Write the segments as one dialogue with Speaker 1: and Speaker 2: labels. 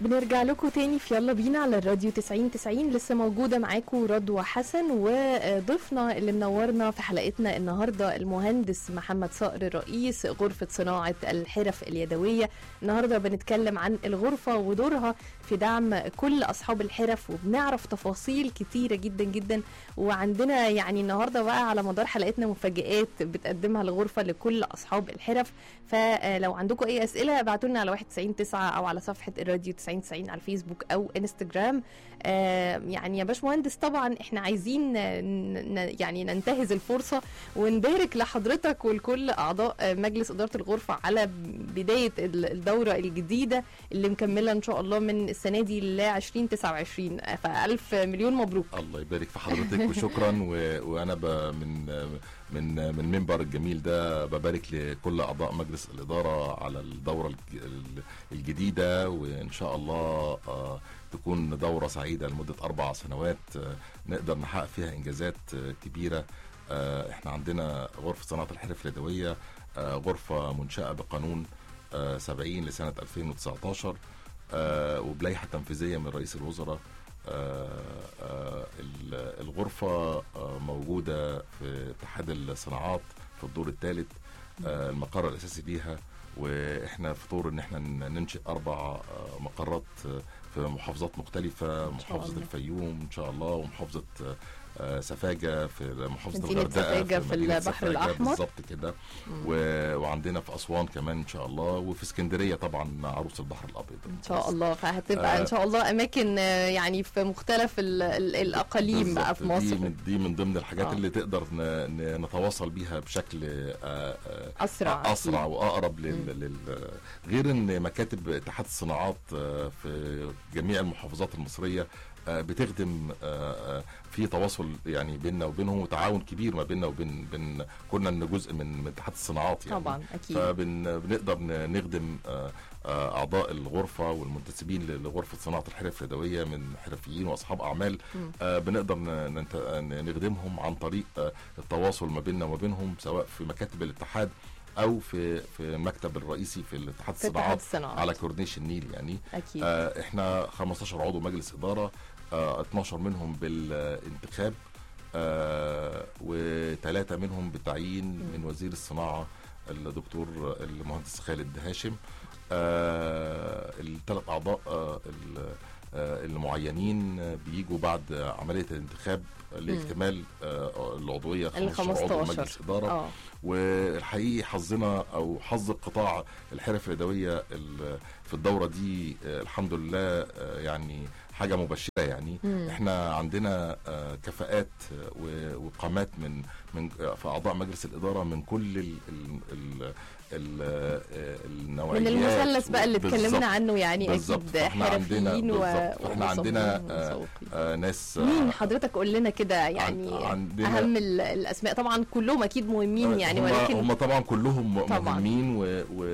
Speaker 1: بنرجع لكم تاني في يلا بينا على الراديو 90 90 لسه موجوده معاكم رضوى حسن وضيفنا اللي منورنا في حلقتنا النهارده المهندس محمد صقر رئيس غرفه صناعه الحرف اليدويه النهارده بنتكلم عن الغرفه ودورها في دعم كل اصحاب الحرف وبنعرف تفاصيل كتيره جدا جدا وعندنا يعني النهارده بقى على مدار حلقتنا مفاجآت بتقدمها الغرفه لكل اصحاب الحرف فلو عندكم اي اسئله ابعتوا لنا على 199 او على صفحه الراديو 9090 على الفيسبوك او انستجرام آه يعني يا باشمهندس طبعا احنا عايزين ن- ن- يعني ننتهز الفرصه ونبارك لحضرتك ولكل اعضاء آه، مجلس اداره الغرفه على بدايه ال- الدوره الجديده اللي مكمله ان شاء الله من السنه دي ل 2029 آه، فالف مليون مبروك
Speaker 2: الله يبارك في حضرتك وشكرا و... وانا ب... من من من منبر الجميل ده ببارك لكل اعضاء مجلس الاداره على الدوره الج- ال- الجديده وان شاء الله آه، تكون دوره سعيده لمده اربع سنوات آه، نقدر نحقق فيها انجازات آه، كبيره آه، احنا عندنا غرفه صناعه الحرف اليدويه آه، غرفه منشاه بقانون آه، 70 لسنه 2019 آه، وبلائحه تنفيذيه من رئيس الوزراء آه، آه، ال- الغرفة آه، موجودة في اتحاد الصناعات في الدور الثالث آه، المقر الأساسي ليها واحنا في طور ان احنا ن- ننشئ اربع آه، مقرات آه، في محافظات مختلفة
Speaker 1: شاء
Speaker 2: محافظة
Speaker 1: الله.
Speaker 2: الفيوم ان شاء الله ومحافظة آه، آه، سفاجة في محافظة
Speaker 1: مدينة
Speaker 2: الغردقة
Speaker 1: سفاجة في
Speaker 2: مدينة
Speaker 1: البحر
Speaker 2: سفاجة
Speaker 1: الأحمر.
Speaker 2: بالظبط كده و... وعندنا في أسوان كمان ان شاء الله وفي اسكندرية طبعا عروس البحر الأبيض
Speaker 1: ان شاء الله فهتبقى
Speaker 2: آه.
Speaker 1: ان شاء الله اماكن آه، يعني في مختلف ال- ال- الاقاليم بقى في
Speaker 2: بالظبط.
Speaker 1: مصر
Speaker 2: دي من, دي من ضمن الحاجات
Speaker 1: آه.
Speaker 2: آه. اللي تقدر ن... ن... نتواصل بيها بشكل آه، آه،
Speaker 1: اسرع
Speaker 2: اسرع
Speaker 1: أكيد.
Speaker 2: واقرب لل... لل... غير ان مكاتب اتحاد الصناعات آه، في جميع المحافظات المصريه آه، بتخدم آه، آه، في تواصل يعني بيننا وبينهم وتعاون كبير ما بيننا وبين بين كنا إن جزء من من اتحاد الصناعات يعني
Speaker 1: طبعا اكيد
Speaker 2: فبنقدر نخدم آه، آه، اعضاء الغرفه والمنتسبين لغرفه صناعه الحرف اليدويه من حرفيين واصحاب اعمال
Speaker 1: مم.
Speaker 2: آه، بنقدر ن- ننت- نخدمهم عن طريق آه، التواصل ما بيننا وما بينهم سواء في مكاتب الاتحاد او في في المكتب الرئيسي في الاتحاد
Speaker 1: في اتحاد
Speaker 2: الصناعات
Speaker 1: الصناعات
Speaker 2: على كورنيش النيل يعني
Speaker 1: اكيد
Speaker 2: آه، احنا 15 عضو مجلس اداره آه، 12 منهم بالانتخاب آه، وثلاثه منهم بالتعيين من وزير الصناعه الدكتور المهندس خالد هاشم الثلاث اعضاء آه، ال- آه، المعينين بيجوا بعد عمليه الانتخاب لاكتمال آه، العضويه
Speaker 1: ال
Speaker 2: 15 عضو
Speaker 1: 15
Speaker 2: مجلس اداره
Speaker 1: اه
Speaker 2: والحقيقي حظنا او حظ القطاع الحرف اليدويه ال- في الدوره دي آه، الحمد لله آه، يعني حاجه مبشره يعني
Speaker 1: مم.
Speaker 2: احنا عندنا آه، كفاءات آه، و- وقامات من من آه، في اعضاء مجلس الاداره من كل ال ال ال ال آه، النوعيات
Speaker 1: من المثلث بقى اللي
Speaker 2: بالظبط.
Speaker 1: اتكلمنا عنه يعني
Speaker 2: بالظبط.
Speaker 1: اكيد
Speaker 2: فاحنا عندنا-
Speaker 1: حرفيين و
Speaker 2: بالظبط. فاحنا عندنا،
Speaker 1: ومصممين
Speaker 2: آه،
Speaker 1: ومسوقين.
Speaker 2: آه، ناس آه،
Speaker 1: مين حضرتك قول لنا كده يعني
Speaker 2: عندنا-
Speaker 1: اهم ال- الاسماء طبعا كلهم اكيد مهمين يعني
Speaker 2: هم
Speaker 1: ولكن
Speaker 2: هم طبعا كلهم
Speaker 1: طبعاً.
Speaker 2: مهمين و و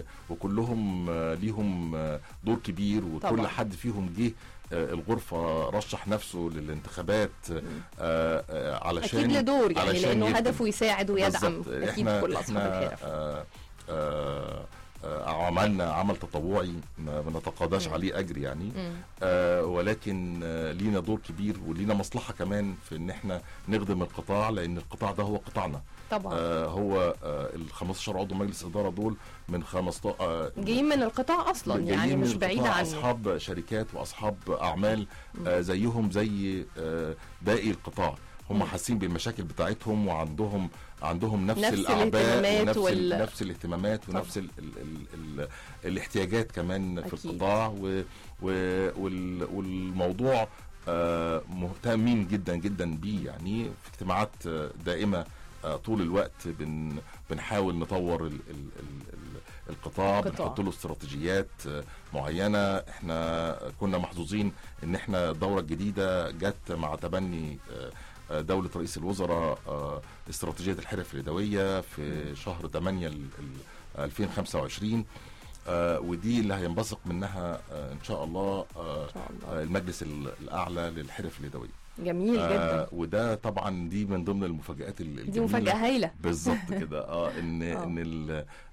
Speaker 2: وكلهم آه، ليهم آه، دور كبير وكل
Speaker 1: طبعاً.
Speaker 2: حد فيهم جه آه، الغرفه رشح نفسه للانتخابات آه، آه، علشان
Speaker 1: اكيد له دور يعني
Speaker 2: علشان
Speaker 1: لانه
Speaker 2: يخدم.
Speaker 1: هدفه يساعد ويدعم
Speaker 2: بالظبط.
Speaker 1: اكيد
Speaker 2: احنا
Speaker 1: كل اصحاب
Speaker 2: احنا
Speaker 1: الحرف
Speaker 2: آه، آه، آه، عملنا عمل تطوعي ما بنتقاضاش
Speaker 1: مم.
Speaker 2: عليه اجر يعني
Speaker 1: مم.
Speaker 2: آه، ولكن آه، لينا دور كبير ولينا مصلحه كمان في ان احنا نخدم القطاع لان القطاع ده هو قطاعنا
Speaker 1: طبعا
Speaker 2: آه هو آه ال 15 عضو مجلس اداره دول من 15 آه
Speaker 1: جايين من القطاع اصلا
Speaker 2: جايين
Speaker 1: يعني
Speaker 2: من
Speaker 1: مش بعيد
Speaker 2: القطاع
Speaker 1: عنه
Speaker 2: اصحاب شركات واصحاب اعمال آه زيهم زي آه باقي القطاع هم
Speaker 1: مم.
Speaker 2: حاسين بالمشاكل بتاعتهم وعندهم عندهم نفس,
Speaker 1: نفس
Speaker 2: الاعباء
Speaker 1: الاهتمامات
Speaker 2: ونفس
Speaker 1: وال-
Speaker 2: ال... نفس الاهتمامات ونفس ال... ال... ال... ال... الاحتياجات كمان في
Speaker 1: أكيد.
Speaker 2: القطاع و... و... وال... والموضوع آه مهتمين جدا جدا بيه يعني في اجتماعات آه، دائمه آه، طول الوقت بن بنحاول نطور ال ال ال ال القطاع
Speaker 1: القطاع.
Speaker 2: بنحط له استراتيجيات آه، معينه احنا كنا محظوظين ان احنا الدوره الجديده جت مع تبني آه، آه، دولة رئيس الوزراء آه، استراتيجية الحرف اليدوية في شهر 8 ال- ال- 2025 آه، ودي اللي هينبثق منها آه، ان شاء الله آه،
Speaker 1: ان شاء الله
Speaker 2: آه، المجلس ال- الاعلى للحرف اليدويه
Speaker 1: جميل جدا
Speaker 2: آه وده طبعا دي من ضمن المفاجات ال-
Speaker 1: دي
Speaker 2: الجميلة.
Speaker 1: مفاجاه هايله
Speaker 2: بالظبط كده اه ان
Speaker 1: آه.
Speaker 2: ان ال-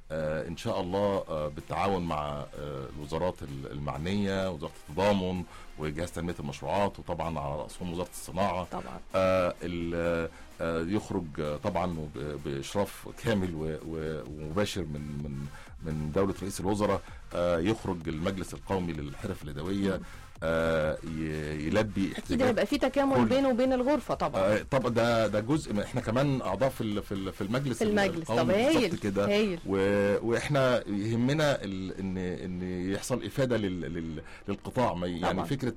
Speaker 2: آه، ان شاء الله آه، بالتعاون مع آه، الوزارات المعنيه وزاره التضامن وجهاز تنميه المشروعات وطبعا على راسهم وزاره الصناعه
Speaker 1: طبعا
Speaker 2: آه، ال- آه، يخرج آه، طبعا وب- باشراف كامل و- و- ومباشر من من من دوله رئيس الوزراء آه، يخرج المجلس القومي للحرف اليدويه آه، ي- يلبي
Speaker 1: اكيد
Speaker 2: احتياجات
Speaker 1: هيبقى في تكامل
Speaker 2: كل-
Speaker 1: بينه وبين الغرفه طبعا
Speaker 2: آه، طبعا ده ده جزء من احنا كمان اعضاء في ال- في ال- في المجلس
Speaker 1: في المجلس
Speaker 2: القومي
Speaker 1: طب هايل
Speaker 2: بالظبط كده
Speaker 1: هايل
Speaker 2: و... واحنا يهمنا ال... ان ان يحصل افاده لل... لل... للقطاع ما ي- يعني
Speaker 1: طبعا.
Speaker 2: فكره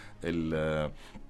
Speaker 2: ال...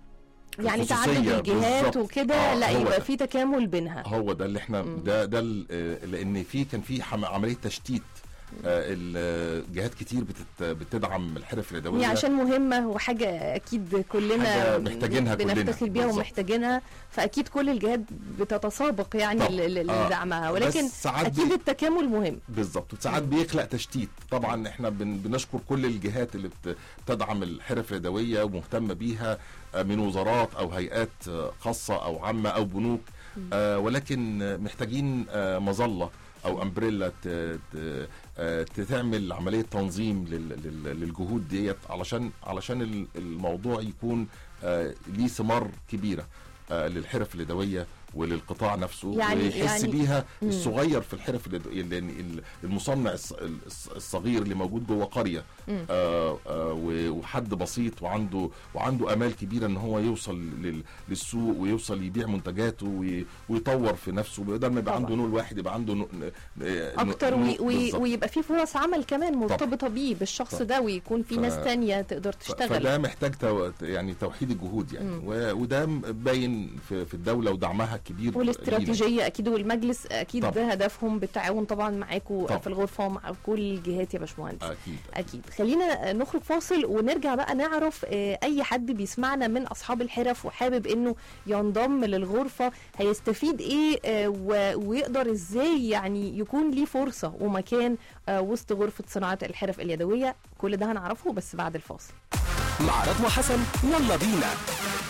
Speaker 1: يعني تعدد
Speaker 2: الخصوصية
Speaker 1: الجهات
Speaker 2: بالظبط.
Speaker 1: وكده
Speaker 2: آه،
Speaker 1: لا
Speaker 2: هو
Speaker 1: يبقى
Speaker 2: ده.
Speaker 1: في تكامل بينها
Speaker 2: هو ده اللي احنا
Speaker 1: مم.
Speaker 2: ده ده ال- آه، لان في كان في حم- عمليه تشتيت آه، الجهات كتير بتت... بتدعم الحرف اليدويه
Speaker 1: هي عشان مهمة وحاجة أكيد كلنا
Speaker 2: حاجة محتاجينها كلنا.
Speaker 1: بنفتخر بيها
Speaker 2: بالظبط.
Speaker 1: ومحتاجينها فأكيد كل الجهات بتتسابق يعني
Speaker 2: طبعا.
Speaker 1: ل- ل-
Speaker 2: آه.
Speaker 1: لدعمها ولكن
Speaker 2: بس ساعات
Speaker 1: أكيد
Speaker 2: بي-
Speaker 1: التكامل مهم
Speaker 2: بالظبط وساعات
Speaker 1: مم.
Speaker 2: بيخلق تشتيت طبعا احنا بن بنشكر كل الجهات اللي بت- بتدعم الحرف اليدويه ومهتمه بيها آه، من وزارات او هيئات آه، خاصه او عامه او بنوك آه، ولكن آه، محتاجين آه، مظله او امبريلا ت- ت- آه، تعمل عمليه تنظيم لل- لل- للجهود ديت علشان علشان ال- الموضوع يكون آه، ليه ثمار كبيره آه، للحرف اليدويه وللقطاع نفسه
Speaker 1: يعني-
Speaker 2: ويحس
Speaker 1: يعني-
Speaker 2: بيها
Speaker 1: مم.
Speaker 2: الصغير في الحرف اليدويه لان ال- المصنع الص- الص- الصغير اللي موجود جوه قريه
Speaker 1: مم.
Speaker 2: آه آه و- وحد بسيط وعنده وعنده امال كبيره ان هو يوصل لل- للسوق ويوصل يبيع منتجاته وي- ويطور في نفسه بدل ما يبقى
Speaker 1: طبعا.
Speaker 2: عنده نول واحد يبقى عنده نو- ن- ن-
Speaker 1: أكتر
Speaker 2: نو-
Speaker 1: وي وي
Speaker 2: بالظبط.
Speaker 1: ويبقى في فرص عمل كمان مرتبطة بيه بالشخص
Speaker 2: طبعا.
Speaker 1: ده ويكون في
Speaker 2: ف-
Speaker 1: ناس تانية تقدر
Speaker 2: ف-
Speaker 1: تشتغل
Speaker 2: فده محتاج تو يعني توحيد الجهود يعني
Speaker 1: مم.
Speaker 2: و- وده باين في, في الدوله ودعمها كبير لينا.
Speaker 1: والاستراتيجية أكيد والمجلس أكيد
Speaker 2: طبعا.
Speaker 1: ده هدفهم بالتعاون طبعا معاكم
Speaker 2: طبعا.
Speaker 1: في الغرفة ومع كل الجهات يا باشمهندس
Speaker 2: اكيد
Speaker 1: اكيد خلينا نخرج فاصل ونرجع بقى نعرف آه، اي حد بيسمعنا من اصحاب الحرف وحابب انه ينضم للغرفه هيستفيد ايه آه، و- ويقدر ازاي يعني يكون ليه فرصه ومكان آه، وسط غرفه صناعه الحرف اليدويه كل ده هنعرفه بس بعد الفاصل
Speaker 3: مع رضوى حسن يلا بينا